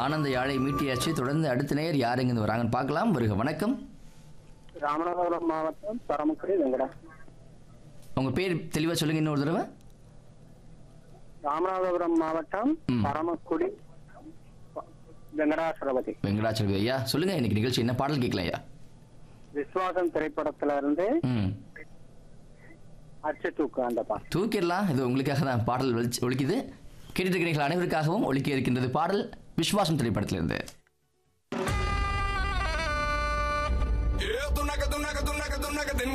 ஆனந்த யாழை மீட்டியாச்சு தொடர்ந்து அடுத்த நேர் யார் எங்கிருந்து வராங்கன்னு பார்க்கலாம் வருக வணக்கம் ராமநாதபுரம் மாவட்டம் பரமக்குடி வெங்கடா உங்க பேர் தெளிவா சொல்லுங்க இன்னொரு தடவை ராமநாதபுரம் மாவட்டம் ம். பரமக்குடி வெங்கடாசரபதி வெங்கடாச்சலபதி ஐயா சொல்லுங்க இன்னைக்கு நிகழ்ச்சி என்ன பாடல் கேட்கலாம் ஐயா விஸ்வாசம் திரைப்படத்துல இருந்து ம் அச்சு தூக்கு அந்த பாட்டு தூக்கிடலாம் இது உங்களுக்காக தான் பாடல் ஒலிச்சு- ஒலிக்குது கேட்டுட்டு இருக்கிறீர்கள் அனைவருக்காகவும் ஒலிக்க இருக்கின்றது பாடல் விஸ்வாசம் திரைப்படத்திலிருந்து